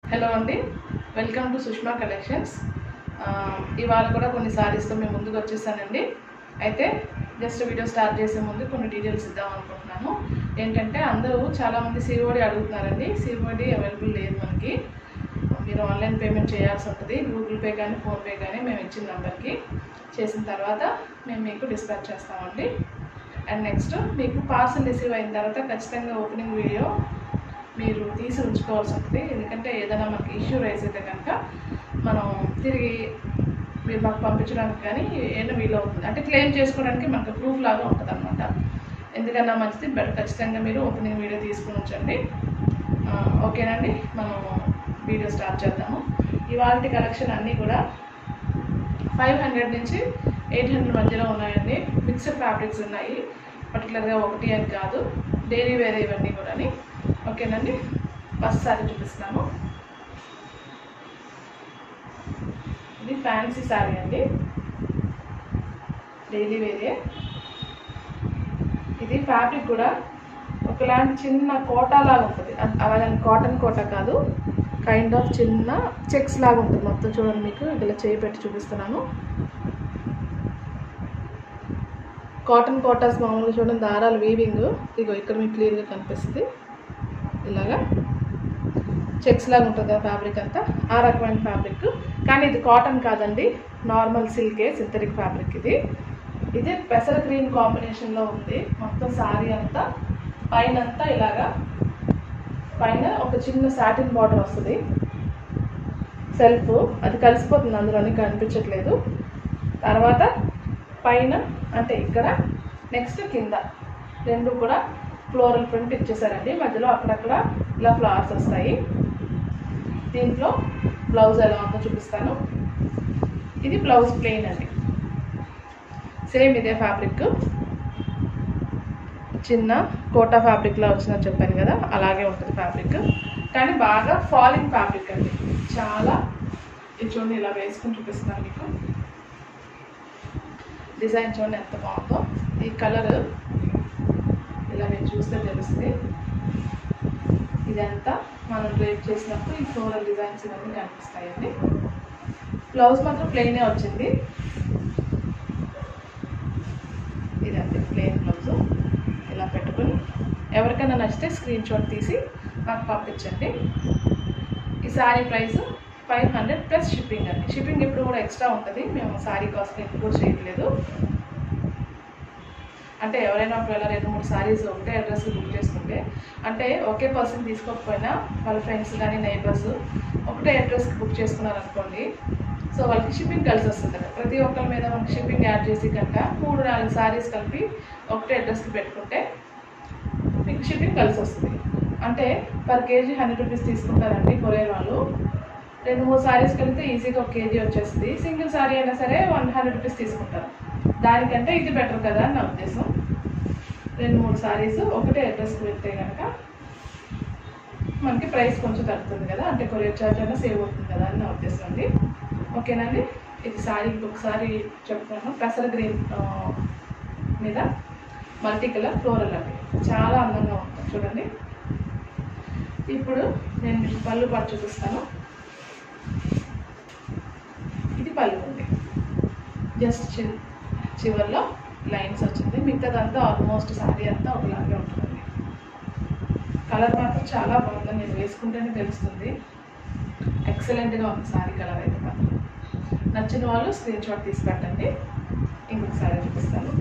Hello అండి welcome to Sushma collections ఆ, ఇవాళ కూడా కొన్ని సారీస్తో మేము ముందుకు వచ్చేసానండి అయితే జస్ట్ వీడియో స్టార్ట్ చేసే ముందు కొన్ని డీటెయిల్స్ ఇద్దాం అనుకుంటున్నాను ఏంటంటే అందరూ చాలామంది సిరివడి అడుగుతున్నారండి సిరివడి అవైలబుల్ లేదు మనకి మీరు ఆన్లైన్ పేమెంట్ చేయాల్సి ఉంటుంది గూగుల్ పే కానీ ఫోన్పే కానీ మేము ఇచ్చిన నెంబర్కి చేసిన తర్వాత మేము మీకు డిస్పాచ్ చేస్తామండి అండ్ నెక్స్ట్ మీకు పార్సల్ రిసీవ్ అయిన తర్వాత ఖచ్చితంగా ఓపెనింగ్ వీడియో మీరు తీసి ఉంచుకోవాల్సి ఉంటుంది ఎందుకంటే ఏదైనా మనకి ఇష్యూ రైజ్ అయితే కనుక మనం తిరిగి మీరు మాకు పంపించడానికి కానీ ఏమైనా వీలు అవుతుంది అంటే క్లెయిమ్ చేసుకోవడానికి మనకు ప్రూఫ్ లాగా ఉంటుంది అనమాట ఎందుకన్నా మంచిది బట్ ఖచ్చితంగా మీరు ఓపెనింగ్ వీడియో తీసుకుని ఉంచండి ఆ, ఓకేనండి మనం వీడియో స్టార్ట్ చేద్దాము ఇవాళ కలెక్షన్ అన్నీ కూడా ఫైవ్ హండ్రెడ్ నుంచి ఎయిట్ హండ్రెడ్ మధ్యలో ఉన్నాయండి మిక్స్డ్ ఫ్యాబ్రిక్స్ ఉన్నాయి పర్టికులర్గా ఒకటి అని కాదు డైలీ వేరే ఇవన్నీ కూడా ఓకేనండి ఫస్ట్ సారీ చూపిస్తున్నాను ఇది ఫ్యాన్సీ శారీ అండి డైలీ వేరే ఇది ఫ్యాబ్రిక్ కూడా ఒకలాంటి చిన్న కోటా లాగా ఉంటుంది అ- అలాగని కాటన్ కోట కాదు కైండ్ ఆఫ్ చిన్న చెక్స్ లాగా ఉంటుంది మొత్తం చూడండి మీకు ఇలా చేయి పెట్టి చూపిస్తున్నాను కాటన్ కోటాస్ మామూలుగా చూడండి దారాలు వీవింగ్ ఇగో ఇక్కడ మీకు క్లియర్గా కనిపిస్తుంది ఇలాగా చెక్స్ లాగా ఉంటుంది కదా ఫ్యాబ్రిక్ అంతా ఆ రకమైన ఫ్యాబ్రిక్ కానీ ఇది కాటన్ కాదండి నార్మల్ సిల్కే సింథటిక్ ఫ్యాబ్రిక్ ఇది ఇది పెసర గ్రీన్ కాంబినేషన్లో ఉంది మొత్తం శారీ అంతా పైన అంతా ఇలాగా పైన ఒక చిన్న సాటిన్ బార్డర్ వస్తుంది సెల్ఫ్ అది కలిసిపోతుంది అందులోని కనిపించట్లేదు తర్వాత పైన అంటే ఇక్కడ నెక్స్ట్ కింద రెండు కూడా ఫ్లోరల్ ప్రింట్ ఇచ్చేసారండి మధ్యలో అక్కడక్కడ ఇలా ఫ్లవర్స్ వస్తాయి దీంట్లో బ్లౌజ్ ఎలా ఉందో చూపిస్తాను ఇది బ్లౌజ్ ప్లెయిన్ అండి సేమ్ ఇదే ఫ్యాబ్రిక్ చిన్న కోటా ఫ్యాబ్రిక్లో వచ్చిందని చెప్పాను కదా అలాగే ఉంటుంది ఫ్యాబ్రిక్ కానీ బాగా ఫాలింగ్ ఫ్యాబ్రిక్ అండి చాలా ఇది చూడండి ఇలా వేసుకుని చూపిస్తున్నాను మీకు డిజైన్ చూడండి ఎంత బాగుందో ఈ కలర్ ఇలా మీరు చూస్తే తెలుస్తుంది ఇదంతా మనం డ్రైప్ చేసినప్పుడు ఈ ఫ్లోరల్ డిజైన్స్ ఇవన్నీ కనిపిస్తాయండి బ్లౌజ్ మాత్రం ప్లెయినే వచ్చింది ఇదండి ప్లెయిన్ బ్లౌజ్ ఇలా పెట్టుకుని ఎవరికైనా నచ్చితే స్క్రీన్ షాట్ తీసి మాకు పంపించండి ఈ sari price five hundred plus shipping అండి షిప్పింగ్ ఇప్పుడు కూడా ఎక్స్ట్రా ఉంటుంది మేము శారీ కాస్ట్ ఇంక్లూడ్ చేయట్లేదు అంటే ఎవరైనా ఒకవేళ రెండు మూడు సారీస్ ఒకటే అడ్రస్ బుక్ చేసుకుంటే అంటే ఒకే పర్సన్ తీసుకోకపోయినా వాళ్ళ ఫ్రెండ్స్ కానీ నైబర్స్ ఒకటే అడ్రస్కి బుక్ చేసుకున్నారనుకోండి సో వాళ్ళకి షిప్పింగ్ కలిసి వస్తుంది కదా ప్రతి ఒక్కరి మీద మనకి షిప్పింగ్ యాడ్ చేసి కనుక మూడు నాలుగు సారీస్ కలిపి ఒకటే అడ్రస్కి పెట్టుకుంటే మీకు షిప్పింగ్ కలిసి వస్తుంది అంటే పర్ కేజీ హండ్రెడ్ రూపీస్ తీసుకుంటారండి కొరియర్ వాళ్ళు రెండు మూడు సారీస్ కలిపితే ఈజీగా ఒక కేజీ వచ్చేస్తుంది సింగిల్ సారీ అయినా సరే వన్ హండ్రెడ్ రూపీస్ తీసుకుంటారు దానికంటే ఇది బెటర్ కదా అని నా ఉద్దేశం రెండు మూడు సారీస్ ఒకటే అడ్రస్కి వెళ్తే కనుక మనకి ప్రైస్ కొంచెం తగ్గుతుంది కదా అంటే కొరియర్ ఛార్జ్ అయినా సేవ్ అవుతుంది కదా అని నా ఉద్దేశం అండి ఓకేనండి ఇది సారీ ఇంకొకసారి చెప్తాను పెసర గ్రీన్ ఆ, మీద మల్టీ కలర్ ఫ్లోరల్ అండి చాలా అందంగా ఉంటుంది చూడండి ఇప్పుడు నేను మీకు పళ్ళు పాటు చూపిస్తాను ఇది పళ్ళు ఉంది జస్ట్ చి చివరిలో లైన్స్ వచ్చింది మిగతాదంతా ఆల్మోస్ట్ శారీ అంతా ఒకలాగే ఉంటుందండి కలర్ మాత్రం చాలా బాగుంది నేను వేసుకుంటేనే తెలుస్తుంది ఎక్సలెంట్గా ఉంది శారీ కలర్ అయితే మాత్రం నచ్చిన వాళ్ళు స్క్రీన్ షాట్ తీసి పెట్టండి ఇంకొక శారీ చూపిస్తాను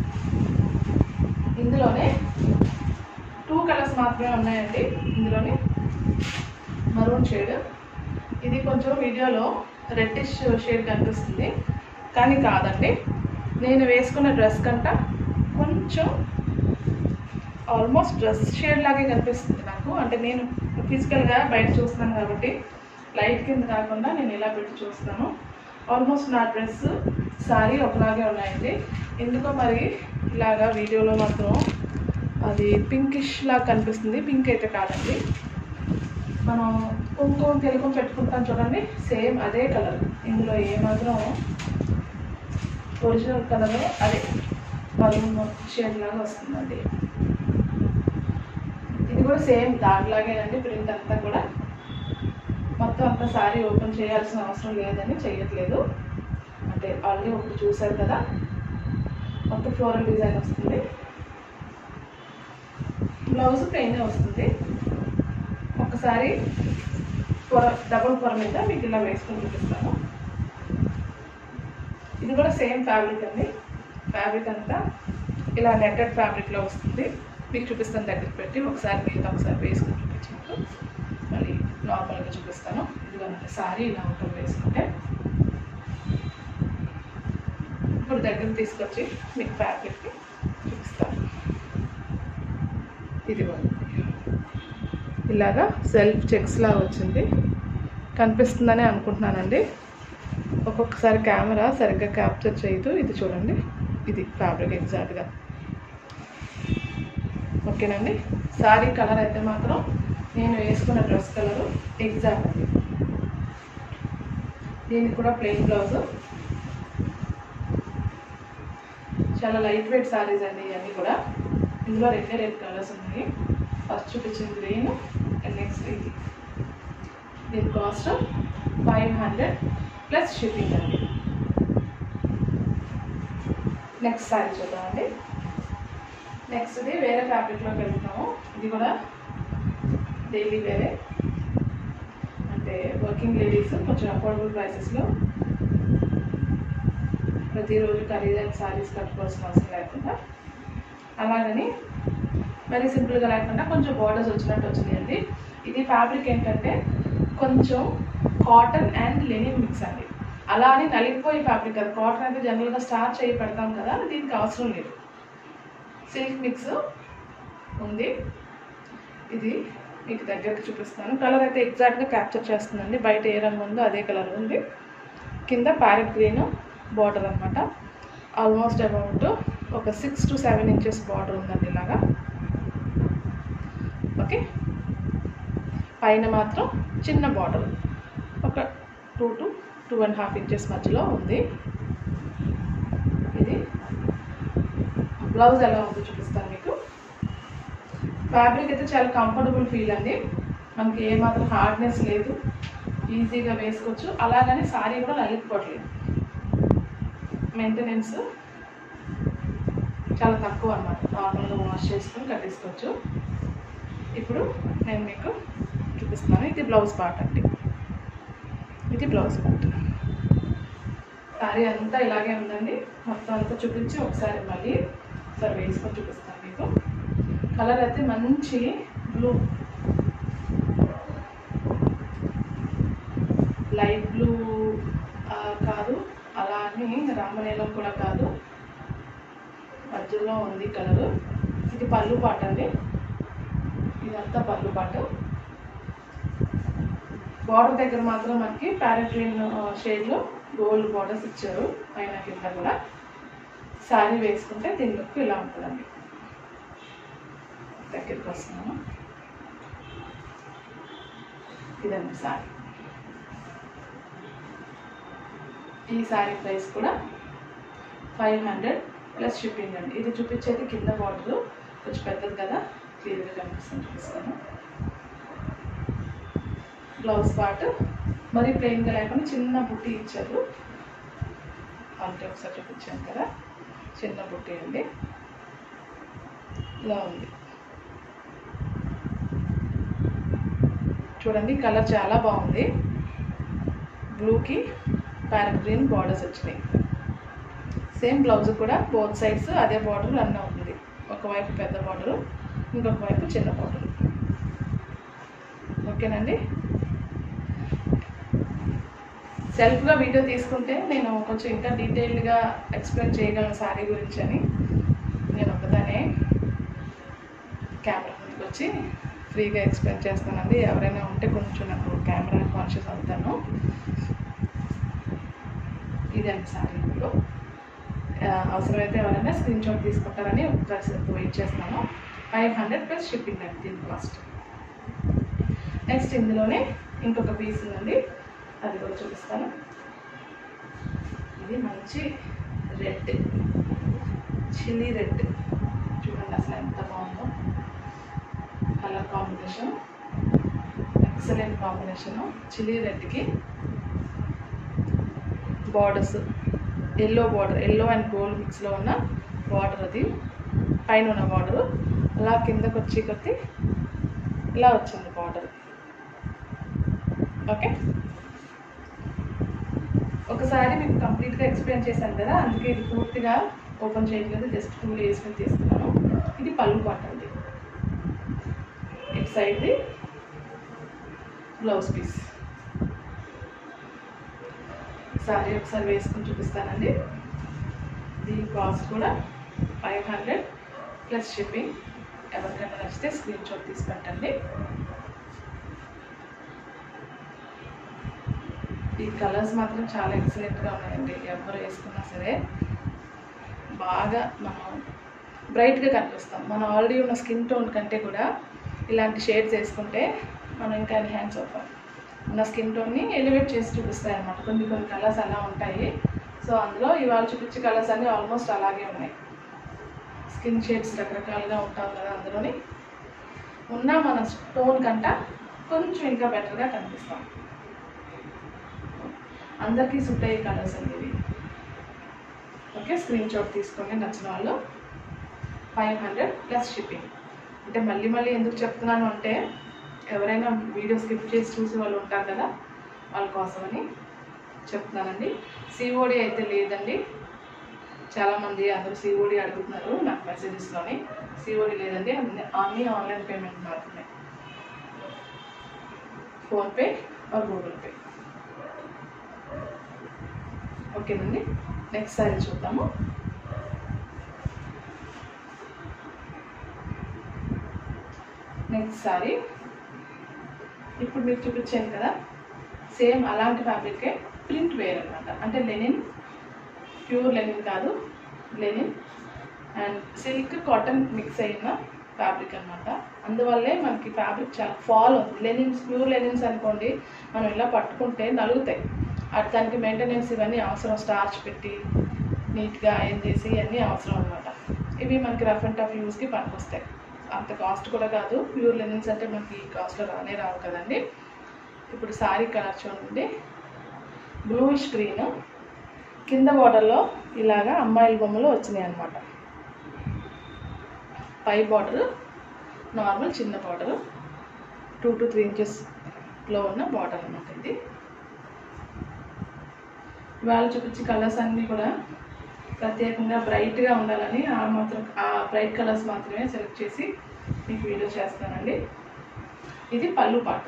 ఇందులోనే టూ కలర్స్ మాత్రమే ఉన్నాయండి ఇందులోనే మరూన్ షేడ్ ఇది కొంచెం వీడియోలో రెడ్డిష్ షేడ్ కనిపిస్తుంది కానీ కాదండి నేను వేసుకున్న డ్రెస్ కంట కొంచెం ఆల్మోస్ట్ డ్రెస్ షేడ్ లాగే కనిపిస్తుంది నాకు అంటే నేను ఫిజికల్గా బయట చూస్తున్నాను కాబట్టి లైట్ కింద కాకుండా నేను ఇలా పెట్టి చూస్తాను ఆల్మోస్ట్ నా డ్రెస్ సారీ ఒకలాగే ఉన్నాయండి ఎందుకో మరి ఇలాగా వీడియోలో మాత్రం అది పింకిష్ లాగా కనిపిస్తుంది పింక్ అయితే కాదండి మనం కుంకుమ తెలుగు పెట్టుకుంటాం చూడండి సేమ్ అదే కలర్ ఇందులో ఏమాత్రం ఒరిజినల్ కలర్ అదే బలూన్ షేడ్ లాగా వస్తుందండి ఇది కూడా సేమ్ దానిలాగేనండి ప్రింట్ అంతా కూడా మొత్తం అంతా శారీ ఓపెన్ చేయాల్సిన అవసరం లేదని చేయట్లేదు అంటే ఆల్రెడీ ఒకటి చూసారు కదా మొత్తం ఫ్లోరల్ డిజైన్ వస్తుంది బ్లౌజ్ ప్లెయిన్ వస్తుంది ఒకసారి పొర డబుల్ పొర మీద మీకు ఇలా వేసుకొని చూపిస్తాను ఇది కూడా సేమ్ ఫ్యాబ్రిక్ అండి ఫ్యాబ్రిక్ అంతా ఇలా నెట్టెడ్ ఫ్యాబ్రిక్లో వస్తుంది మీకు చూపిస్తాను దగ్గరికి పెట్టి ఒకసారి మీద ఒకసారి వేసుకొని చూపించినట్టు మళ్ళీ నార్మల్గా చూపిస్తాను ఇదిగోనండి సారీ ఇలా ఉంటుంది వేసుకుంటే ఇప్పుడు దగ్గర తీసుకొచ్చి మీకు ఫ్యాబ్రిక్ని చూపిస్తాను ఇదిగోండి ఇలాగా సెల్ఫ్ చెక్స్ లాగా వచ్చింది కనిపిస్తుందని అనుకుంటున్నానండి ఒక్కొక్కసారి కెమెరా సరిగ్గా క్యాప్చర్ చేయదు ఇది చూడండి ఇది ఫ్యాబ్రిక్ ఎగ్జాక్ట్గా ఓకేనండి సారీ కలర్ అయితే మాత్రం నేను వేసుకున్న డ్రెస్ కలరు ఎగ్జాక్ట్ అండి దీనికి కూడా ప్లెయిన్ బ్లౌజ్ చాలా లైట్ వెయిట్ సారీస్ అండి ఇవన్నీ కూడా ఇందులో రెండే రెండు కలర్స్ ఉన్నాయి ఫస్ట్ చూపించింది గ్రీన్ అండ్ నెక్స్ట్ ఇది దీని cost five hundred plus shipping అండి నెక్స్ట్ సారీ చూద్దామండి నెక్స్ట్ ఇది వేరే ఫ్యాబ్రిక్లోకి వెళ్తున్నాము ఇది కూడా డైలీ వేరే అంటే వర్కింగ్ లేడీస్ కొంచెం అఫోర్డబుల్ ప్రైసెస్లో ప్రతిరోజు ఖరీదైన శారీస్ కట్టుకోవాల్సిన అవసరం లేకుండా అలాగని వెరీ సింపుల్గా లేకుండా కొంచెం బార్డర్స్ వచ్చినట్టు వచ్చినాయండి ఇది ఫ్యాబ్రిక్ ఏంటంటే కొంచెం కాటన్ అండ్ లెనిన్ మిక్స్ అండి అలా అని నలిగిపోయే ఫ్యాబ్రిక్ కదా కాటన్ అయితే జనరల్గా స్టార్చ్ చేయి పెడతాం కదా దీనికి అవసరం లేదు సిల్క్ మిక్స్ ఉంది ఇది మీకు దగ్గరికి చూపిస్తాను కలర్ అయితే ఎగ్జాక్ట్గా క్యాప్చర్ చేస్తుందండి బయట ఏ రంగు ఉందో అదే కలర్ ఉంది కింద ప్యారెట్ గ్రీన్ బార్డర్ అనమాట ఆల్మోస్ట్ అబౌట్ ఒక six to seven inches border ఉందండి ఇలాగా ఓకే పైన మాత్రం చిన్న బార్డర్ ఒక two to two and half inches మధ్యలో ఉంది ఇది బ్లౌజ్ ఎలా ఉందో చూపిస్తాను మీకు ఫ్యాబ్రిక్ అయితే చాలా కంఫర్టబుల్ ఫీల్ అండి మనకి ఏమాత్రం హార్డ్నెస్ లేదు ఈజీగా వేసుకోవచ్చు అలాగని సారీ కూడా నలిగిపోవట్లేదు మెయింటెనెన్స్ చాలా తక్కువ అన్నమాట నార్మల్గా వాష్ చేసుకొని కట్టేసుకోవచ్చు ఇప్పుడు నేను మీకు చూపిస్తున్నాను ఇది బ్లౌజ్ పార్ట్ అండి ఇది బ్లౌజ్ పార్ట్ సారీ అంతా ఇలాగే ఉందండి మొత్తం అంతా చూపించి ఒకసారి మళ్ళీ ఒకసారి వేసుకొని చూపిస్తాను మీకు కలర్ అయితే మంచి బ్లూ లైట్ బ్లూ కాదు అలా అని రామనీలం కూడా కాదు మధ్యలో ఉంది కలరు ఇది పళ్ళు పాట అండి ఇదంతా పళ్ళు పాట బార్డర్ దగ్గర మాత్రం మనకి ప్యారెట్ గ్రీన్ షేడ్లో గోల్డ్ బార్డర్స్ ఇచ్చారు పైన కింద కూడా శారీ వేసుకుంటే దీని లుక్ ఇలా ఉంటుందండి దగ్గరికి వస్తున్నాను ఇదండి శారీ ఈ శారీ ప్రైస్ కూడా ఫైవ్ హండ్రెడ్ ప్లస్ షిప్పింగ్ అండి ఇది చూపించేది కింద బార్డర్ కొంచెం పెద్దది కదా క్లియర్గా కనిపిస్తుంది చూపిస్తాను బ్లౌజ్ పార్ట్ మరీ ప్లెయిన్గా లేకుండా చిన్న బుట్టి ఇచ్చారు అంటే ఒకసారి చూపించాను కదా చిన్న బుట్టి అండి ఇలా ఉంది చూడండి కలర్ చాలా బాగుంది బ్లూకి ప్యారెట్ గ్రీన్ బార్డర్స్ వచ్చినాయి సేమ్ బ్లౌజ్ కూడా బోత్ సైడ్స్ అదే బార్డర్ రన్ అవుతుంది ఒకవైపు పెద్ద బార్డరు ఇంకొక వైపు చిన్న బార్డరు ఓకేనండి సెల్ఫ్గా వీడియో తీసుకుంటే నేను కొంచెం ఇంకా డీటెయిల్డ్గా ఎక్స్ప్లెయిన్ చేయగలను శారీ గురించి అని నేను ఒకదానే కెమెరా ముందుకు వచ్చి ఫ్రీగా ఎక్స్ప్లెయిన్ చేస్తానండి ఎవరైనా ఉంటే కొంచెం నాకు కెమెరా కాన్షియస్ అవుతాను ఇదండి శారీ ఇప్పుడు ఆ, అవసరమైతే ఎవరైనా స్క్రీన్ షాట్ తీసుకుంటారని ఒకసారి వెయిట్ చేస్తాను ఫైవ్ హండ్రెడ్ ప్లస్ షిప్పింగ్ అండి దీని కాస్ట్ నెక్స్ట్ ఇందులోనే ఇంకొక పీస్ ఉందండి అది కూడా చూపిస్తాను ఇది మంచి రెడ్ చిల్లీ రెడ్ చూడండి అసలు ఎంత బాగుందో colour combination excellent combination chilli రెడ్కి borders yellow border yellow and gold మిక్స్లో ఉన్న బార్డర్ అది పైన ఉన్న బార్డర్ అలా కిందకు వచ్చి కొద్ది ఇలా వచ్చింది బార్డర్ ఓకే ఒకసారి మీకు కంప్లీట్గా ఎక్స్ప్లెయిన్ చేశాను కదా అందుకే ఇది పూర్తిగా ఓపెన్ చేయట్లేదు జస్ట్ టూ డేస్ మీద తీసుకున్నాను ఇది పళ్ళు పాట అండి ఇటు సైడ్ది బ్లౌజ్ పీస్ సారీ ఒకసారి వేసుకొని చూపిస్తానండి దీని కాస్ట్ కూడా ఫైవ్ హండ్రెడ్ ప్లస్ షిప్పింగ్ ఎవరికైనా నచ్చితే స్క్రీన్ షాట్ తీసి పెట్టండి ఈ కలర్స్ మాత్రం చాలా ఎక్సలెంట్గా ఉన్నాయండి ఎవరు వేసుకున్నా సరే బాగా మనం బ్రైట్గా కనిపిస్తాం మనం ఆల్రెడీ ఉన్న స్కిన్ టోన్ కంటే కూడా ఇలాంటి షేడ్స్ వేసుకుంటే మనం ఇంకా ఎన్హాన్స్ అవుతాం ఉన్న స్కిన్ టోన్ని ఎలివేట్ చేసి చూపిస్తాయి అన్నమాట కొన్ని కొన్ని కలర్స్ అలా ఉంటాయి సో అందులో ఇవాళ చూపించే కలర్స్ అన్నీ ఆల్మోస్ట్ అలాగే ఉన్నాయి స్కిన్ షేడ్స్ రకరకాలుగా ఉంటాం కదా అందులోని ఉన్న మన టోన్ కంట కొంచెం ఇంకా బెటర్గా కనిపిస్తాం అందరికీ సూట్ అయ్యే కలర్స్ అండి ఇవి ఓకే స్క్రీన్ షాట్ తీసుకోండి నచ్చిన వాళ్ళు ఫైవ్ హండ్రెడ్ ప్లస్ షిప్పింగ్ అంటే మళ్ళీ మళ్ళీ ఎందుకు చెప్తున్నాను అంటే ఎవరైనా వీడియో స్కిప్ చేసి చూసే వాళ్ళు ఉంటారు కదా వాళ్ళ కోసమని చెప్తున్నానండి సిఓడి అయితే లేదండి చాలామంది అందరూ సిఓడి అడుగుతున్నారు నాకు మెసేజెస్లోని సిఓడి లేదండి అన్ని అన్ని ఆన్లైన్ పేమెంట్ మాత్రమే ఫోన్పే ఆర్ గూగుల్ పే ఓకేనండి నెక్స్ట్ సారీ చూద్దాము నెక్స్ట్ సారీ ఇప్పుడు మీకు చూపించాను కదా సేమ్ అలాంటి ఫ్యాబ్రికే ప్రింట్ వేర్ అనమాట అంటే లెనిన్ ప్యూర్ లెనిన్ కాదు linen and silk cotton mix అయిన ఫ్యాబ్రిక్ అనమాట అందువల్లే మనకి ఫ్యాబ్రిక్ చాలా ఫాల్ ఉంది లెనిన్స్ ప్యూర్ లెనిన్స్ అనుకోండి మనం ఇలా పట్టుకుంటే నలుగుతాయి అటు దానికి మెయింటెనెన్స్ ఇవన్నీ అవసరం స్టార్చ్ పెట్టి నీట్గా ఐరన్ చేసి ఇవన్నీ అవసరం అనమాట ఇవి మనకి రఫ్ అండ్ టఫ్ యూస్కి పనికొస్తాయి అంత కాస్ట్ కూడా కాదు ప్యూర్ లెనిన్స్ అంటే మనకి ఈ కాస్ట్లో రానే రావు కదండి ఇప్పుడు సారీ కలర్ చూడండి బ్లూయిష్ గ్రీన్ కింద బార్డర్లో ఇలాగా అమ్మాయిల బొమ్మలు వచ్చినాయి అనమాట పై బార్డర్ నార్మల్ చిన్న బార్డర్ టూ టు త్రీ ఇంచెస్లో ఉన్న బార్డర్ అనమాట ఇది వాళ్ళు చూపించే కలర్స్ అన్నీ కూడా ప్రత్యేకంగా బ్రైట్గా ఉండాలని ఆ మాత్రం ఆ బ్రైట్ కలర్స్ మాత్రమే సెలెక్ట్ చేసి మీకు వీడియో చేస్తానండి ఇది పళ్ళు పాట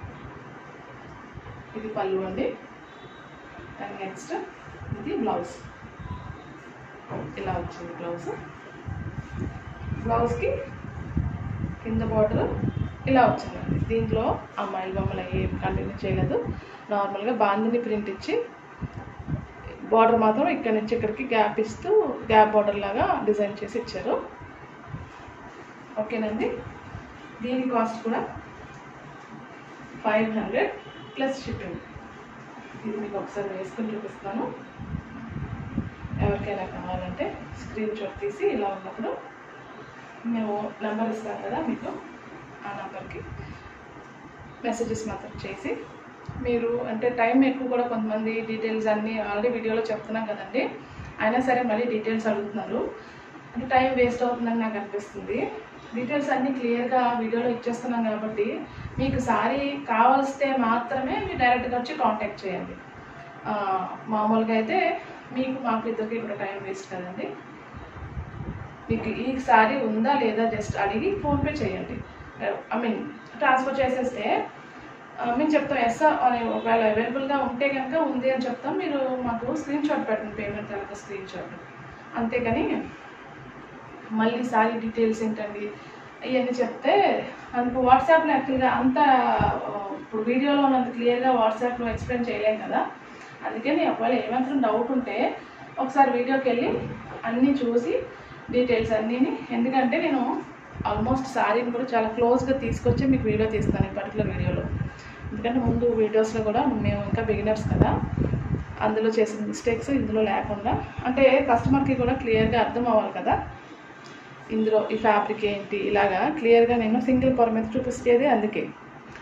ఇది పళ్ళు అండి అండ్ నెక్స్ట్ ఇది బ్లౌజ్ ఇలా వచ్చింది బ్లౌజ్ బ్లౌజ్కి కింద బార్డర్ ఇలా వచ్చిందండి దీంట్లో అమ్మాయిల బొమ్మలు ఏం కంటిన్యూ చేయలేదు నార్మల్గా బాందిని ప్రింట్ ఇచ్చి బార్డర్ మాత్రం ఇక్కడ నుంచి ఇక్కడికి గ్యాప్ ఇస్తూ గ్యాప్ బార్డర్ లాగా డిజైన్ చేసి ఇచ్చారు ఓకేనండి దీని కాస్ట్ కూడా ఫైవ్ హండ్రెడ్ ప్లస్ షిప్పింగ్ ఇది మీకు ఒకసారి వేసుకొని చూపిస్తాను ఎవరికైనా కావాలంటే స్క్రీన్ షాట్ తీసి ఇలా ఉన్నప్పుడు మేము నెంబర్ ఇస్తాం కదా మీకు ఆ నెంబర్కి మెసేజెస్ మాత్రం చేసి మీరు అంటే టైం ఎక్కువ కూడా కొంతమంది డీటెయిల్స్ అన్నీ ఆల్రెడీ వీడియోలో చెప్తున్నాం కదండి అయినా సరే మళ్ళీ డీటెయిల్స్ అడుగుతున్నారు అంటే టైం వేస్ట్ అవుతుందని నాకు అనిపిస్తుంది డీటెయిల్స్ అన్నీ క్లియర్గా వీడియోలో ఇచ్చేస్తున్నాం కాబట్టి మీకు సారీ కావలిస్తే మాత్రమే మీరు డైరెక్ట్గా వచ్చి కాంటాక్ట్ చేయండి ఆ, మామూలుగా అయితే మీకు మాకు ఇద్దరికి కూడా టైం వేస్ట్ కదండి మీకు ఈ సారీ ఉందా లేదా జస్ట్ అడిగి ఫోన్పే చేయండి ఐ మీన్ ట్రాన్స్ఫర్ చేసేస్తే ఆ, మేము చెప్తాం ఎస్ అని ఒకవేళ అవైలబుల్గా ఉంటే కనుక ఉంది అని చెప్తాం మీరు మాకు స్క్రీన్ షాట్ పెట్టండి పేమెంట్ తర్వాత స్క్రీన్ షాట్ అంతేగాని మళ్ళీ సారీ డీటెయిల్స్ ఏంటండి ఇవన్నీ చెప్తే అందుకు వాట్సాప్లో యాక్చువల్గా అంత ఆ, ఇప్పుడు వీడియోలో ఉన్నంత క్లియర్గా వాట్సాప్లో ఎక్స్ప్లెయిన్ చేయలేం కదా అందుకని ఒకవేళ ఏమాత్రం డౌట్ ఉంటే ఒకసారి వీడియోకి వెళ్ళి అన్నీ చూసి డీటెయిల్స్ అన్నీని ఎందుకంటే నేను ఆల్మోస్ట్ సారీని కూడా చాలా క్లోజ్గా తీసుకొచ్చి మీకు వీడియో తీస్తాను ఈ పర్టికులర్ వీడియోలో ఎందుకంటే ముందు వీడియోస్లో కూడా మేము ఇంకా బిగినర్స్ కదా అందులో చేసిన మిస్టేక్స్ ఇందులో లేకుండా అంటే కస్టమర్కి కూడా క్లియర్గా అర్థం అవ్వాలి కదా ఇందులో ఈ ఫ్యాబ్రిక్ ఏంటి ఇలాగా క్లియర్గా నేను సింగిల్ పొర మీద చూపిస్తేది అందుకే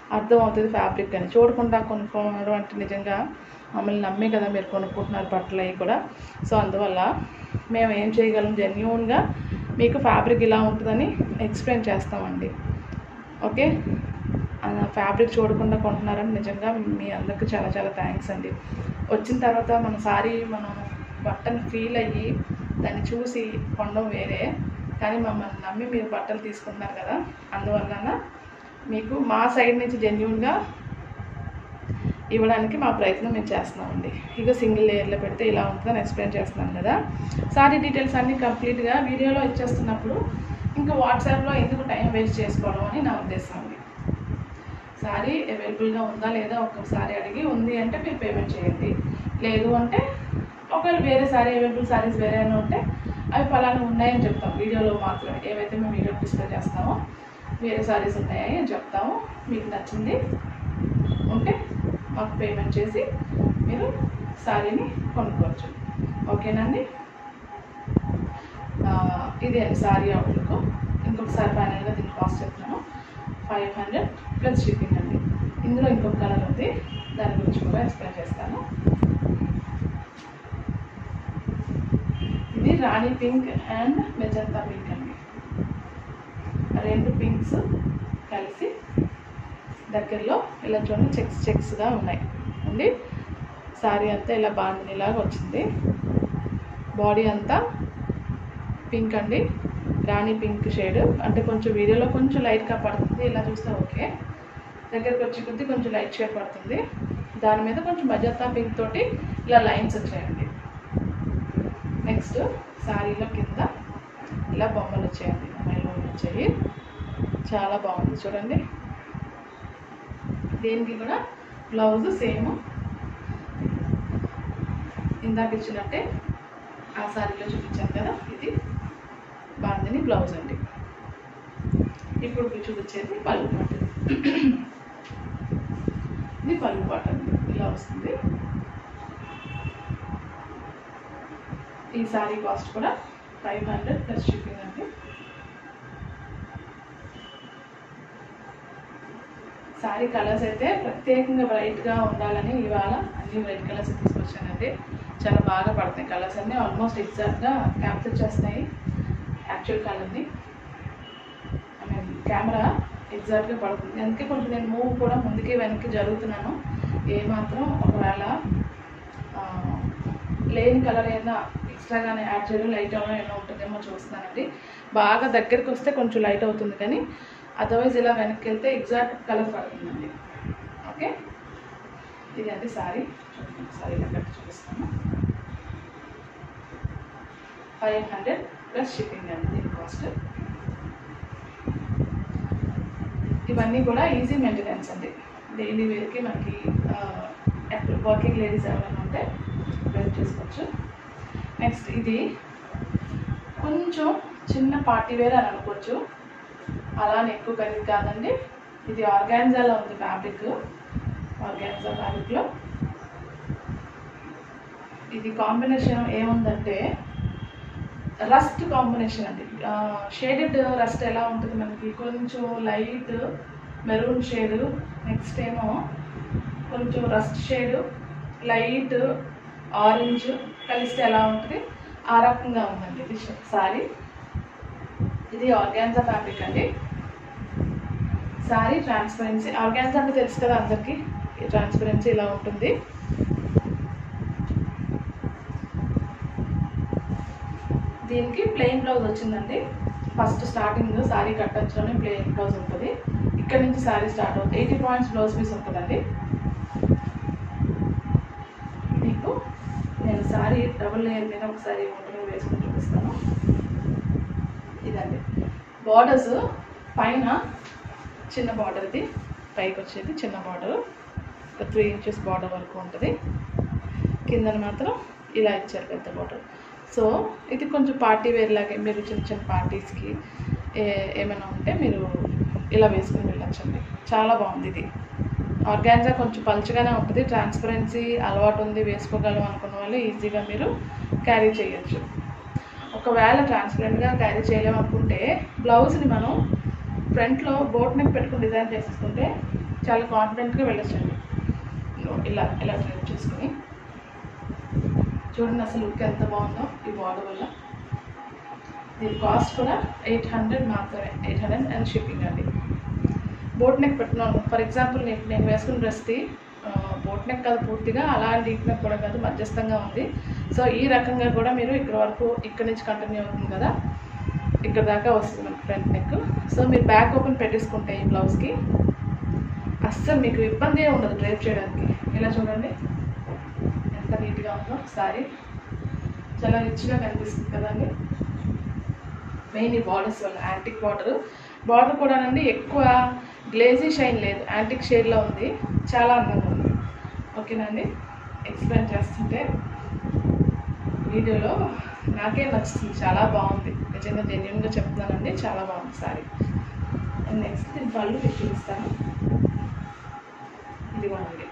అర్థం అవుతుంది ఫ్యాబ్రిక్ అని చూడకుండా కొనుక్కోవడం అంటే నిజంగా మమ్మల్ని నమ్మే కదా మీరు కొనుక్కుంటున్నారు బట్టలు అవి కూడా సో అందువల్ల మేము ఏం చేయగలం జెన్యున్గా మీకు ఫ్యాబ్రిక్ ఇలా ఉంటుందని ఎక్స్ప్లెయిన్ చేస్తామండి ఓకే ఫ్యాబ్రిక్ చూడకుండా కొంటున్నారని నిజంగా మీ అందరికీ చాలా చాలా థ్యాంక్స్ అండి వచ్చిన తర్వాత మన సారీ మనం బట్టను ఫీల్ అయ్యి దాన్ని చూసి కొనడం వేరే కానీ మమ్మల్ని నమ్మి మీరు బట్టలు తీసుకుంటున్నారు కదా అందువలన మీకు మా సైడ్ నుంచి జెన్యున్గా ఇవ్వడానికి మా ప్రయత్నం మేము చేస్తున్నామండి ఇక సింగిల్ లేయర్లో పెడితే ఇలా ఉంటుందని ఎక్స్ప్లెయిన్ చేస్తున్నాను కదా సారీ డీటెయిల్స్ అన్నీ కంప్లీట్గా వీడియోలో ఇచ్చేస్తున్నప్పుడు ఇంకా వాట్సాప్లో ఎందుకు టైం వేస్ట్ చేసుకోవడం అని నా ఉద్దేశం అండి సారీ అవైలబుల్గా ఉందా లేదా ఒక్కసారి అడిగి ఉంది అంటే మీరు పేమెంట్ చేయండి లేదు అంటే ఒకవేళ వేరే సారీ అవైలబుల్ సారీస్ వేరే అయినా ఉంటే అవి ఫలానా ఉన్నాయని చెప్తాం వీడియోలో మాత్రమే ఏవైతే మేము వీడియో డిస్ప్లే చేస్తామో వేరే సారీస్ ఉన్నాయని అని చెప్తాము మీకు నచ్చింది ఉంటే మాకు పేమెంట్ చేసి మీరు శారీని కొనుక్కోవచ్చు ఓకేనండి ఆ, ఇది శారీ అవుట్లుక్ ఇంకొకసారి ఫైనల్గా దీని కాస్ట్ చెప్తున్నాను ఫైవ్ హండ్రెడ్ ప్లస్ షిప్పింగ్ అండి ఇందులో ఇంకొక కలర్ ఉంది దాని గురించి కూడా ఎక్స్ప్లెయిన్ చేస్తాను ఇది రాణి పింక్ అండ్ మెజంతా పింక్ అండి రెండు పింక్స్ కలిసి దగ్గరలో ఇలా చూడండి చెక్స్ చెక్స్గా ఉన్నాయి ఉంది శారీ అంతా ఇలా బాందినిలాగా వచ్చింది బాడీ అంతా పింక్ అండి రాణి పింక్ షేడ్ అంటే కొంచెం వీడియోలో కొంచెం లైట్గా పడుతుంది ఇలా చూస్తే ఓకే దగ్గరికి వచ్చే కొద్దీ కొంచెం లైట్ షేడ్ పడుతుంది దాని మీద కొంచెం మజంతా పింక్ తోటి ఇలా లైన్స్ వచ్చాయండి నెక్స్ట్ శారీలో కింద ఇలా బొమ్మలు వచ్చాయండి అమ్మాయిలో వచ్చాయి చాలా బాగుంది చూడండి దీనికి కూడా బ్లౌజ్ సేమ్ ఇందాక ఇచ్చినట్టే ఆ శారీలో చూపించాను కదా ఇది బాందిని బ్లౌజ్ అండి ఇప్పుడు మీకు చూపించేది పళ్ళు పాట ఇది పళ్ళు పాట అండి ఇలా వస్తుంది ఈ శారీ కాస్ట్ కూడా ఫైవ్ హండ్రెడ్ ప్లస్ షిప్పింగ్ అండి శారీ కలర్స్ అయితే ప్రత్యేకంగా బ్రైట్గా ఉండాలని ఇవాళ అన్ని బ్రైట్ కలర్స్ తీసుకొచ్చానండి చాలా బాగా పడుతున్నాయి కలర్స్ అన్నీ ఆల్మోస్ట్ ఎగ్జాక్ట్గా క్యాప్చర్ చేస్తాయి యాక్చువల్ కలర్ని ఐ మీన్ కెమెరా ఎగ్జాక్ట్గా పడుతుంది అందుకే కొంచెం నేను మూవ్ కూడా ముందుకి వెనక్కి జరుగుతున్నాను ఏమాత్రం ఒకవేళ ఆ, లేని కలర్ ఏదైనా ఎక్స్ట్రాగానే యాడ్ చేయడం లైట్ అవ్వడం ఏమైనా ఉంటుందేమో చూస్తున్నానండి బాగా దగ్గరికి వస్తే కొంచెం లైట్ అవుతుంది కానీ అదర్వైజ్ ఇలా వెనక్కి వెళ్తే ఎగ్జాక్ట్ కలర్ పడుతుందండి ఓకే ఇది అండి సారీ సారీ ఇలా కట్టి చూపిస్తాను ఫైవ్ హండ్రెడ్ ప్లస్ షిప్పింగ్ అండి దీని కాస్ట్ ఇవన్నీ కూడా ఈజీ మెయింటెనెన్స్ అండి డైలీ వేర్కి మనకి వర్కింగ్ లేడీస్ ఎవరైనా ఉంటే వేర్ చేసుకోవచ్చు నెక్స్ట్ ఇది కొంచెం చిన్న పార్టీ వేర్ అని అనుకోవచ్చు అలానే ఎక్కువ ఖరీదు కాదండి ఇది ఆర్గాన్జాలో ఉంది ఫ్యాబ్రిక్ ఆర్గాన్జా ఫ్యాబ్రిక్లో ఇది కాంబినేషన్ ఏముందంటే రస్ట్ కాంబినేషన్ అండి షేడెడ్ రస్ట్ ఎలా ఉంటుంది మనకి కొంచెం లైట్ మెరూన్ షేడ్ నెక్స్ట్ ఏమో కొంచెం రస్ట్ షేడ్ లైట్ ఆరెంజ్ కలిస్తే ఎలా ఉంటుంది ఆ రకంగా ఉందండి ఇది సారీ ఇది ఆర్గాన్జా ఫ్యాబ్రిక్ అండి సారీ ట్రాన్స్పరెన్సీ ఆర్గాన్జా అంటే తెలుసు కదా అందరికీ ఈ ట్రాన్స్పరెన్సీ ఇలా ఉంటుంది దీనికి ప్లెయిన్ బ్లౌజ్ వచ్చిందండి ఫస్ట్ స్టార్టింగ్ సారీ కట్టొచ్చులోనే ప్లెయిన్ బ్లౌజ్ ఉంటుంది ఇక్కడ నుంచి సారీ స్టార్ట్ అవుతుంది ఎయిటీ పాయింట్స్ బ్లౌజ్ పీస్ ఉంటుందండి మీకు నేను సారీ డబుల్ లేయర్ మీద ఒకసారి ఒంటి మీద వేసుకొని చూపిస్తాను ఇదండి బార్డర్స్ పైన చిన్న బార్డర్ ఇది పైకి వచ్చేది చిన్న బార్డర్ ఒక త్రీ ఇంచెస్ బార్డర్ వరకు ఉంటుంది కిందన మాత్రం ఇలా ఇచ్చారు పెద్ద బార్డర్ సో ఇది కొంచెం పార్టీ వేర్ లాగే మీరు చిన్న చిన్న పార్టీస్కి ఏ ఏమైనా ఉంటే మీరు ఇలా వేసుకుని వెళ్ళొచ్చండి చాలా బాగుంది ఇది ఆర్గాన్జా కొంచెం పలుచగానే ఉంటుంది ట్రాన్స్పరెన్సీ అలవాటు ఉంది వేసుకోగలం అనుకున్న వాళ్ళు ఈజీగా మీరు క్యారీ చేయొచ్చు ఒకవేళ ట్రాన్స్పరెంట్గా క్యారీ చేయలేము అనుకుంటే బ్లౌజ్ని మనం ఫ్రంట్లో బోట్ నెక్ పెట్టుకుని డిజైన్ చేసేసుకుంటే చాలా కాన్ఫిడెంట్గా వెళ్ళొచ్చండి ఇలా ఇలా ట్రైప్ చేసుకుని చూడండి అసలు లుక్ ఎంత బాగుందో ఈ బార్డర్ వల్ల దీని కాస్ట్ కూడా ఎయిట్ హండ్రెడ్ మాత్రమే ఎయిట్ హండ్రెడ్ అండ్ షిప్పింగ్ అండి బోట్ నెక్ పెట్టుకున్నాను ఫర్ ఎగ్జాంపుల్ నేను నేను వేసుకున్న డ్రెస్ది బోట్ నెక్ కాదు పూర్తిగా అలా డీప్ నెక్ కూడా కాదు మధ్యస్థంగా ఉంది సో ఈ రకంగా కూడా మీరు ఇక్కడ వరకు ఇక్కడ నుంచి కంటిన్యూ అవుతుంది కదా ఇక్కడ దాకా వస్తుంది మనకి ఫ్రంట్ నెక్ సో మీరు బ్యాక్ ఓపెన్ పెట్టేసుకుంటే ఈ బ్లౌజ్కి అస్సలు మీకు ఇబ్బంది ఏమి ఉండదు డ్రైప్ చేయడానికి ఇలా చూడండి ఎంత నీట్గా ఉందో సారీ చాలా రిచ్గా కనిపిస్తుంది కదండి మెయిన్ ఈ బార్డర్స్ వల్ల యాంటిక్ బార్డర్ బార్డర్ కూడానండి ఎక్కువ గ్లేజీ షైన్ లేదు యాంటిక్ షేడ్లో ఉంది చాలా అందంగా ఉంది ఓకేనండి ఎక్స్ప్లెయిన్ చేస్తుంటే వీడియోలో నాకే నచ్చుతుంది చాలా బాగుంది నిజంగా జెన్యున్గా చెప్తున్నానండి చాలా బాగుంది సారీ అండ్ నెక్స్ట్ దీని పళ్ళు మీకు చూపిస్తాను ఇది బాగుంది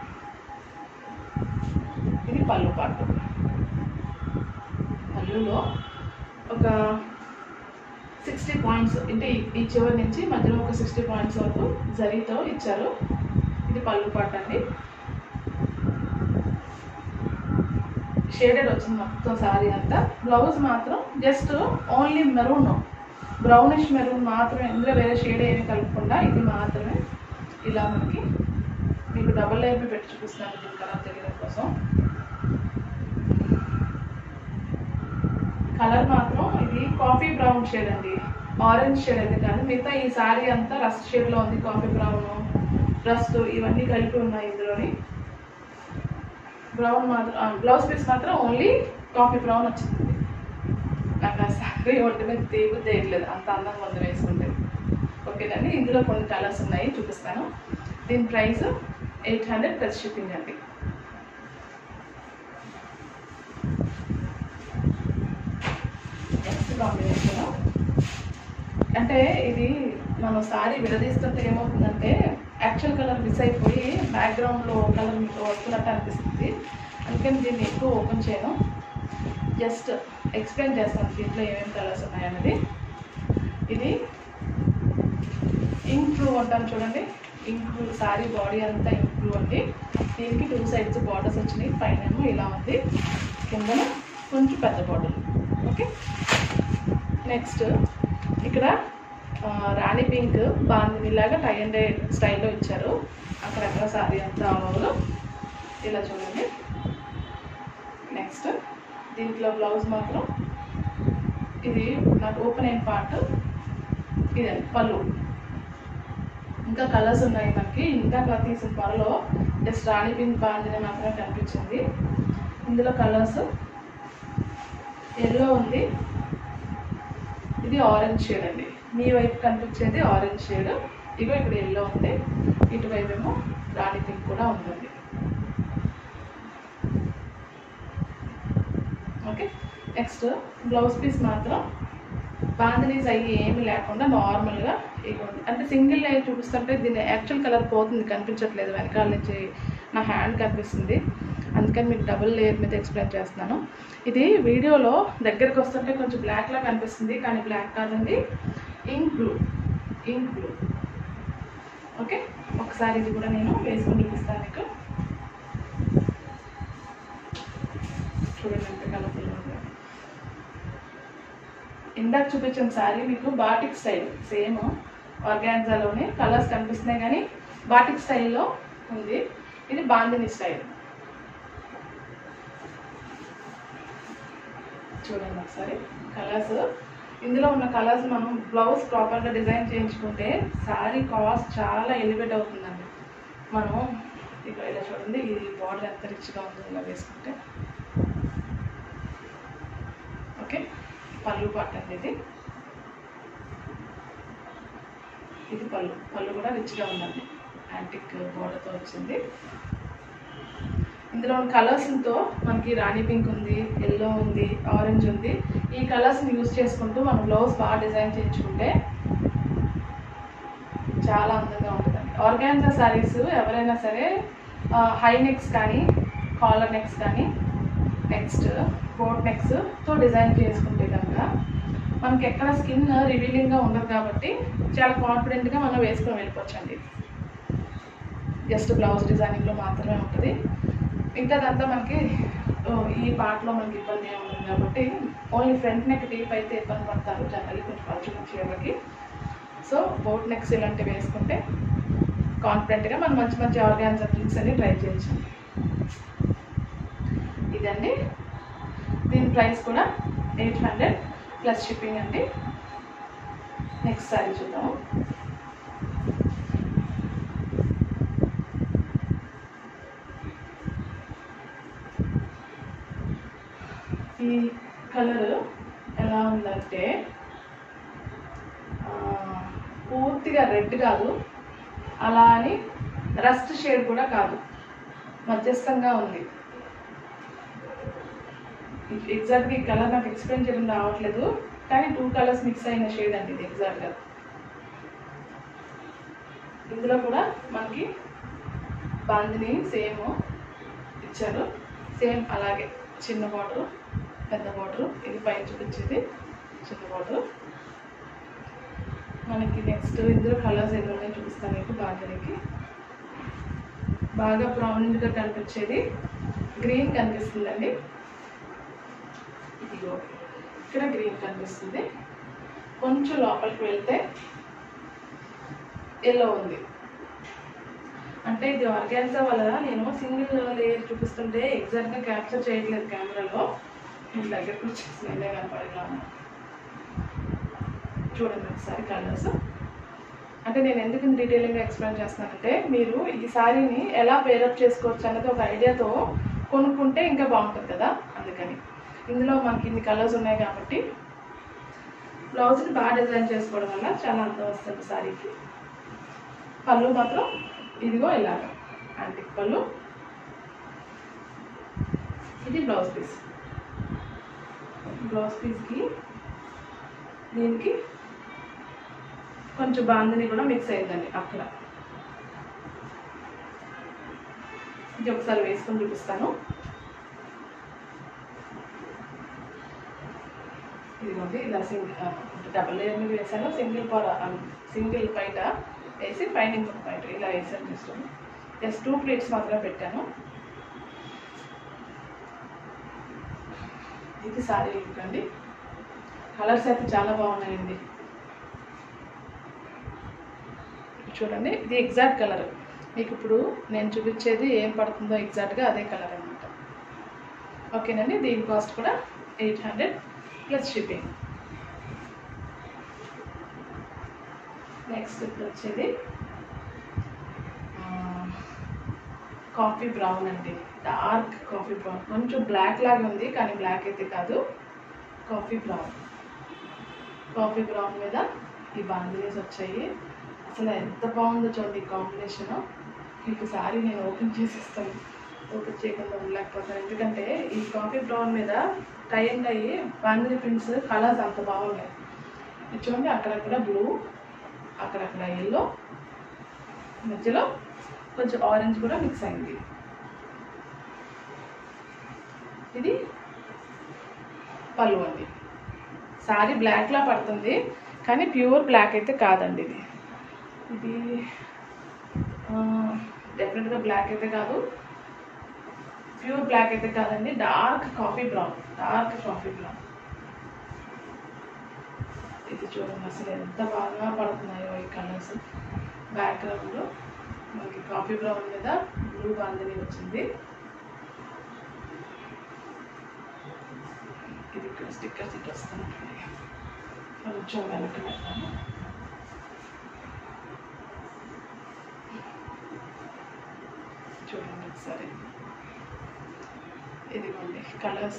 ఇది పళ్ళు పాటు పళ్ళులో ఒక సిక్స్టీ పాయింట్స్ అంటే ఈ- ఈ చివరి నుంచి మధ్యలో ఒక సిక్స్టీ పాయింట్స్ వరకు జరీతో ఇచ్చారు ఇది పళ్ళు పాట అండి షేడెడ్ వచ్చింది మొత్తం సారీ అంతా బ్లౌజ్ మాత్రం just only maroon brownish maroon మాత్రమే ఇందులో వేరే షేడ్ ఏమి కలపకుండా ఇది మాత్రమే ఇలా మనకి మీకు డబల్ లేయర్ పెట్టి చూపిస్తాను దీని కలర్ తెలియడం కోసం కలర్ మాత్రం ఇది కాఫీ బ్రౌన్ షేడ్ అండి ఆరెంజ్ షేడ్ అయితే కానీ మిగతా ఈ సారీ అంతా రస్ట్ షేడ్లో ఉంది కాఫీ బ్రౌన్ రస్ట్ ఇవన్నీ కలిపి ఉన్నాయి ఇందులోని బ్రౌన్ మాత్రం బ్లౌజ్ పీస్ మాత్రం ఓన్లీ కాఫీ బ్రౌన్ వచ్చింది నాకు ఆ సారీ ఒంటి మీద తీగు తీయట్లేదు అంత అందంగా ఉంది వేసుకుంటే ఓకేనండి ఇందులో కొన్ని కలర్స్ ఉన్నాయి చూపిస్తాను దీని price eight hundred plus shipping అండి నెక్స్ట్ కాంబినేషన్ అంటే ఇది మనం సారీ విడదీస్తుంటే ఏమవుతుందంటే యాక్చువల్ కలర్ మిస్ అయిపోయి బ్యాక్గ్రౌండ్లో కలర్ మీకు వస్తున్నట్టు అనిపిస్తుంది అందుకని దీన్ని ఎక్కువ ఓపెన్ చేయను జస్ట్ ఎక్స్ప్లెయిన్ చేస్తాను దీంట్లో ఏమేమి కలర్స్ ఉన్నాయన్నది ఇది ఇంక్ బ్లూ అంటాం చూడండి ఇంక్ బ్లూ సారీ బాడీ అంతా ఇంక్ బ్లూ అండి దీనికి టూ సైడ్స్ బార్డర్స్ వచ్చినాయి పైన ఏమో ఇలా ఉంది కిందన కొంచెం పెద్ద బార్డర్ ఓకే నెక్స్ట్ ఇక్కడ ఆ, రాణి పింక్ బాందినిలాగా టై అండ్ డై స్టైల్లో ఇచ్చారు అక్కడక్కడ సారీ అంతా ఆల్ ఇలా చూడండి నెక్స్ట్ దీంట్లో బ్లౌజ్ మాత్రం ఇది నాకు ఓపెన్ అయిన పార్ట్ ఇదండి పళ్ళు ఇంకా కలర్స్ ఉన్నాయి మనకి ఇంకా తీసిన పళ్ళలో జస్ట్ రాణి పింక్ బాందిని మాత్రమే కనిపించింది ఇందులో కలర్స్ ఎల్లో ఉంది ఇది ఆరెంజ్ షేడ్ అండి మీ వైపు కనిపించేది ఆరెంజ్ షేడ్ ఇగో ఇక్కడ ఎల్లో ఉంది ఇటువైపు ఏమో రాణి పింక్ కూడా ఉందండి ఓకే నెక్స్ట్ బ్లౌజ్ పీస్ మాత్రం బాంధనీస్ అయ్యి ఏమి లేకుండా నార్మల్గా ఇవ్వండి అంటే సింగిల్ లేయర్ చూపిస్తుంటే దీని యాక్చువల్ కలర్ పోతుంది కనిపించట్లేదు వెనకాల నుంచి నా హ్యాండ్ కనిపిస్తుంది అందుకని మీకు డబుల్ లేయర్ మీద ఎక్స్ప్లెయిన్ చేస్తున్నాను ఇది వీడియోలో దగ్గరికి వస్తుంటే కొంచెం బ్లాక్లా కనిపిస్తుంది కానీ బ్లాక్ కాదండి ink blue ink blue okay ఒకసారి ఇది కూడా నేను వేసుకొని చూపిస్తాను మీకు చూడండి ఎంత కలర్ఫుల్ ఉందో ఇందాక చూపించిన సారీ మీకు బాటిక్ స్టైల్ సేమ్ ఆర్గాన్జాలోనే కలర్స్ కనిపిస్తున్నాయి కానీ బాటిక్ స్టైల్లో ఉంది ఇది బాందిని స్టైల్ చూడండి ఒకసారి కలర్స్ ఇందులో ఉన్న కలర్స్ మనం బ్లౌజ్ ప్రాపర్గా డిజైన్ చేయించుకుంటే సారీ కాస్ట్ చాలా ఎలివేట్ అవుతుందండి మనం ఇక్కడ ఇలా చూడండి ఇది బార్డర్ ఎంత రిచ్గా ఉందో ఇలా వేసుకుంటే ఓకే పళ్ళు పాట అండి ఇది ఇది పళ్ళు పళ్ళు కూడా రిచ్గా ఉందండి యాంటిక్ బోర్డర్తో వచ్చింది ఇందులో కలర్స్తో మనకి రాణి పింక్ ఉంది ఎల్లో ఉంది ఆరెంజ్ ఉంది ఈ కలర్స్ని యూజ్ చేసుకుంటూ మనం బ్లౌజ్ బాగా డిజైన్ చేయించుకుంటే చాలా అందంగా ఉంటుందండి ఆర్గాన్జా శారీస్ ఎవరైనా సరే హై నెక్స్ కానీ కాలర్ నెక్స్ కానీ నెక్స్ట్ బోట్ నెక్స్తో డిజైన్ చేసుకుంటే కనుక మనకి ఎక్కడ స్కిన్ రివీలింగ్గా ఉండదు కాబట్టి చాలా కాన్ఫిడెంట్గా మనం వేసుకొని వెళ్ళిపోవచ్చండి జస్ట్ బ్లౌజ్ డిజైనింగ్లో మాత్రమే ఉంటుంది మిగతాదంతా మనకి ఓ, ఈ పార్ట్లో మనకి ఇబ్బంది ఏమి ఉంటుంది కాబట్టి ఓన్లీ ఫ్రంట్ నెక్ డీప్ అయితే ఇబ్బంది పడతారు జనరల్లీ కొంచెం పలుచుకున్న చీరలకి సో బోట్ నెక్స్ ఇలాంటివి వేసుకుంటే కాన్ఫిడెంట్గా మనం మంచి మంచి ఆర్గాన్జా థింగ్స్ అన్ని ట్రై చేయొచ్చు ఇదండి దీని ప్రైస్ కూడా ఎయిట్ హండ్రెడ్ ప్లస్ షిప్పింగ్ అండి నెక్స్ట్ సారీ చూద్దాము ఈ కలర్ ఎలా ఉందంటే ఆ, పూర్తిగా రెడ్ కాదు అలా అని రస్ట్ షేడ్ కూడా కాదు మధ్యస్థంగా ఉంది ఎగ్జాక్ట్గా ఈ కలర్ నాకు ఎక్స్ప్లెయిన్ చేయడం రావట్లేదు కానీ టూ కలర్స్ మిక్స్ అయిన షేడ్ అండి ఇది ఎగ్జాక్ట్గా ఇందులో కూడా మనకి బాందిని సేమ్ ఇచ్చారు సేమ్ అలాగే చిన్న బార్డర్ పెద్ద బార్డర్ ఇది పైన చూపించేది చిన్న బార్డర్ మనకి నెక్స్ట్ ఇందులో కలర్స్ ఎన్ని ఉన్నాయో చూపిస్తాను మీకు బాందినికి బాగా ప్రామినెంట్గా కనిపించేది గ్రీన్ కనిపిస్తుందండి ఇదిగో ఇక్కడ గ్రీన్ కనిపిస్తుంది కొంచెం లోపలికి వెళ్తే ఎల్లో ఉంది అంటే ఇది ఆర్గాన్సా వల్ల నేను సింగిల్ లేయర్ చూపిస్తుంటే ఎగ్జాక్ట్గా క్యాప్చర్ చేయట్లేదు కెమెరాలో నేను దగ్గరకు వచ్చేసి నేనే కనపడేలా ఉన్నా. చూడండి ఒకసారి కలర్స్ అంటే నేను ఎందుకు ఇంత డీటెయిలింగ్గా ఎక్స్ప్లెయిన్ చేస్తున్నానంటే మీరు ఈ శారీని ఎలా పేరప్ చేసుకోవచ్చు అన్నది ఒక ఐడియాతో కొనుక్కుంటే ఇంకా బాగుంటుంది కదా అందుకని ఇందులో మనకి ఇన్ని కలర్స్ ఉన్నాయి కాబట్టి బ్లౌజ్ని బాగా డిజైన్ చేసుకోవడం వల్ల చాలా అందం వస్తుంది శారీకి పళ్ళు మాత్రం ఇదిగో ఇలాగ యాంటిక్ పళ్ళు ఇది బ్లౌజ్ పీస్ బ్లౌజ్ పీస్కి దీనికి కొంచెం బాందని కూడా మిక్స్ అయిందండి అక్కడ ఇది ఒకసారి వేసుకొని చూపిస్తాను ఇదిగోండి ఇలా సింగిల్ డబల్ లేయర్ మీద వేసాను సింగిల్ పొర సింగిల్ బయట వేసి పైన ఇంకొక బయట ఇలా వేసాను జస్ట్ జస్ట్ టూ ప్లేట్స్ మాత్రమే పెట్టాను ఇది సారీ లుక్ అండి కలర్స్ అయితే చాలా బాగున్నాయండి చూడండి ఇది ఎగ్జాక్ట్ కలర్ మీకు ఇప్పుడు నేను చూపించేది ఏం పడుతుందో ఎగ్జాక్ట్గా అదే కలర్ అనమాట ఓకేనండి దీని కాస్ట్ కూడా eight hundred plus shipping next ఇప్పుడు వచ్చేది కాఫీ బ్రౌన్ అండి డార్క్ కాఫీ బ్రౌన్ కొంచెం బ్లాక్ లాగా ఉంది కానీ బ్లాక్ అయితే కాదు కాఫీ బ్రౌన్ కాఫీ బ్రౌన్ మీద ఈ బాందినీస్ వచ్చాయి అసలు ఎంత బాగుందో చూడండి ఈ కాంబినేషన్ మీకు సారీ నేను ఓపెన్ చేసిస్తాను ఓపెన్ చేయకుండా ఉండలేకపోతాను ఎందుకంటే ఈ కాఫీ బ్రౌన్ మీద టై అండ్ అయ్యి బాందిని ప్రింట్స్ కలర్స్ అంత బాగున్నాయి ఇది చూడండి అక్కడక్కడ బ్లూ అక్కడక్కడ ఎల్లో మధ్యలో కొంచెం ఆరెంజ్ కూడా మిక్స్ అయింది ఇది పళ్ళు అండి సారీ బ్లాక్లా పడుతుంది కానీ ప్యూర్ బ్లాక్ అయితే కాదండి ఇది ఇది డెఫినెట్గా బ్లాక్ అయితే కాదు ప్యూర్ బ్లాక్ అయితే కాదండి dark coffee brown dark coffee brown ఇది చూడండి అసలు ఎంత బాగా పడుతున్నాయో ఈ కలర్స్ బ్యాక్గ్రౌండ్ మనకి కాఫీ బ్రౌన్ మీద బ్లూ బాందని వచ్చింది ఇది ఇక్కడ స్టిక్కర్స్ ఇట్లా వస్తుంది కొంచెం వెనక పెడతాను చూడండి ఒకసారి ఇదిగోండి కలర్స్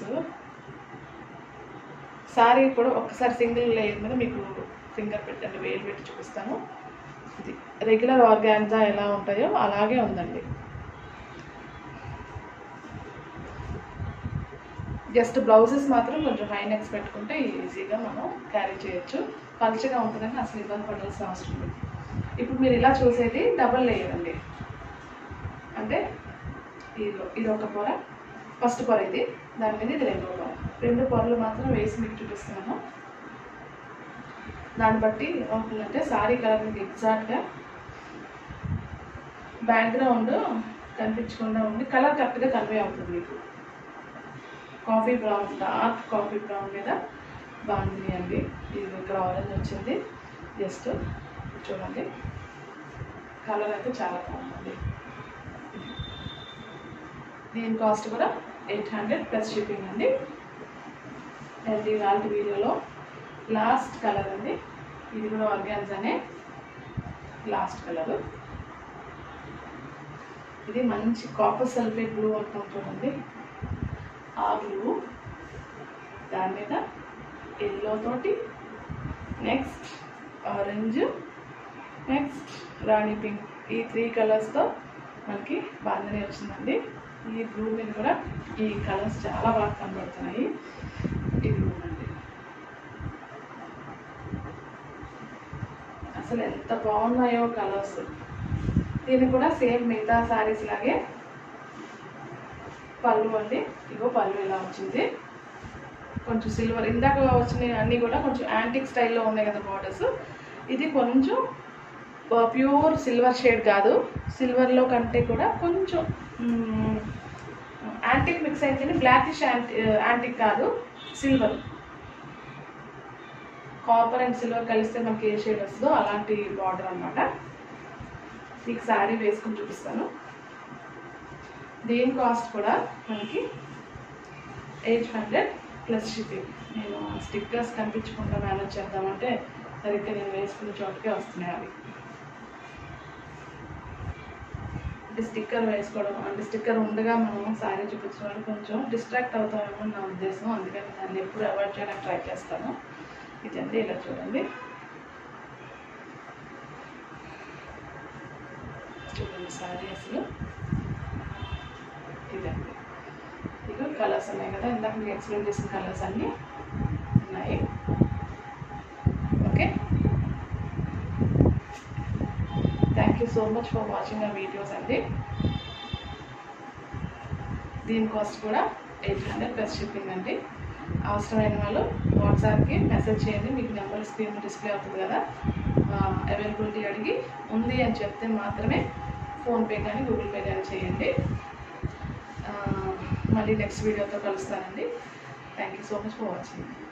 సారీ కూడా ఒక్కసారి సింగిల్ లేయర్ మీద మీకు ఫింగర్ పెట్టండి వేలు పెట్టి చూపిస్తాను ఇది రెగ్యులర్ ఆర్గాన్జా ఎలా ఉంటాయో అలాగే ఉందండి జస్ట్ బ్లౌజెస్ మాత్రం కొంచెం హై నెక్స్ పెట్టుకుంటే ఈజీగా మనం క్యారీ చేయొచ్చు పలుచగా ఉంటుందని అసలు ఇబ్బంది పడాల్సిన అవసరం లేదు ఇప్పుడు మీరు ఇలా చూసేది డబల్ లేయర్ అండి అంటే ఇది ఇది ఒక పొర ఫస్ట్ పొర ఇది దాని మీద ఇది రెండో పొర రెండు పొరలు మాత్రం వేసి మీకు చూపిస్తున్నాను దాన్ని బట్టి ఏమవుతుందంటే సారీ కలర్ మీకు ఎగ్జాక్ట్గా బ్యాక్గ్రౌండ్ కనిపించకుండా ఉండి కలర్ కరెక్ట్గా కన్వే అవుతుంది మీకు coffee brown dark coffee brown మీద బాగుంది అండి ఇది ఇక్కడ ఆరెంజ్ వచ్చింది జస్ట్ చూడండి కలర్ అయితే చాలా బాగుంది దీని కాస్ట్ కూడా ఎయిట్ హండ్రెడ్ ప్లస్ షిప్పింగ్ అండి అండ్ ఇవాళ వీడియోలో లాస్ట్ కలర్ అండి ఇది కూడా ఆర్గాన్స్ అనే లాస్ట్ కలర్ ఇది మంచి కాపర్ సల్ఫేట్ బ్లూ అంటాం చూడండి ఆ బ్లూ దాని మీద ఎల్లో తోటి నెక్స్ట్ ఆరెంజ్ నెక్స్ట్ రాణి పింక్ ఈ త్రీ కలర్స్తో మనకి బాగానే వచ్చిందండి ఈ బ్లూ మీద కూడా ఈ కలర్స్ చాలా బాగా కనబడుతున్నాయి ఈ బ్లూ అండి అసలు ఎంత బాగున్నాయో కలర్స్ దీనికి కూడా సేమ్ మిగతా శారీస్ లాగే పళ్ళు అండి ఇగో పళ్ళు ఇలా వచ్చింది కొంచెం సిల్వర్ ఇందాక వచ్చినాయి అన్నీ కూడా కొంచెం యాంటిక్ స్టైల్లో ఉన్నాయి కదా బార్డర్స్ ఇది కొంచెం ప్యూర్ సిల్వర్ షేడ్ కాదు సిల్వర్లో కంటే కూడా కొంచెం యాంటిక్ మిక్స్ అయితే బ్లాకిష్ యాంటిక్ కాదు సిల్వర్ కాపర్ అండ్ సిల్వర్ కలిస్తే మనకి ఏ షేడ్ వస్తుందో అలాంటి బార్డర్ అనమాట మీకు శారీ వేసుకుని చూపిస్తాను దీని కాస్ట్ కూడా మనకి ఎయిట్ హండ్రెడ్ ప్లస్ షిప్పింగ్ నేను స్టిక్కర్స్ కనిపించకుండా మేనేజ్ చేద్దామంటే సరిగ్గా నేను వేసుకున్న చోటుకే వస్తున్నాయి అవి అంటే స్టిక్కర్ వేసుకోవడం అంటే స్టిక్కర్ ఉండగా మనం శారీ చూపించడం వల్ల కొంచెం డిస్ట్రాక్ట్ అవుతామేమో నా ఉద్దేశం అందుకని దాన్ని ఎప్పుడు అవాయిడ్ చేయడానికి ట్రై చేస్తాను ఇదండి ఇలా చూడండి చూడండి శారీ అసలు ఇదండి ఇక కలర్స్ ఉన్నాయి కదా ఇందాక మీకు ఎక్స్ప్లెయిన్ చేసిన కలర్స్ అన్నీ ఉన్నాయి okay thank you so much for watching ఆ వీడియోస్ అండి దీని కాస్ట్ కూడా ఎయిట్ హండ్రెడ్ ప్లస్ షిప్పింగ్ అండి అవసరమైన వాళ్ళు వాట్సాప్కి మెసేజ్ చేయండి మీకు నెంబర్ స్క్రీన్ డిస్ప్లే అవుతుంది కదా అవైలబిలిటీ అడిగి ఉంది అని చెప్తే మాత్రమే ఫోన్పే కానీ గూగుల్ పే కానీ చేయండి ఆ, మళ్ళీ నెక్స్ట్ వీడియోతో కలుస్తానండి thank you so much for watching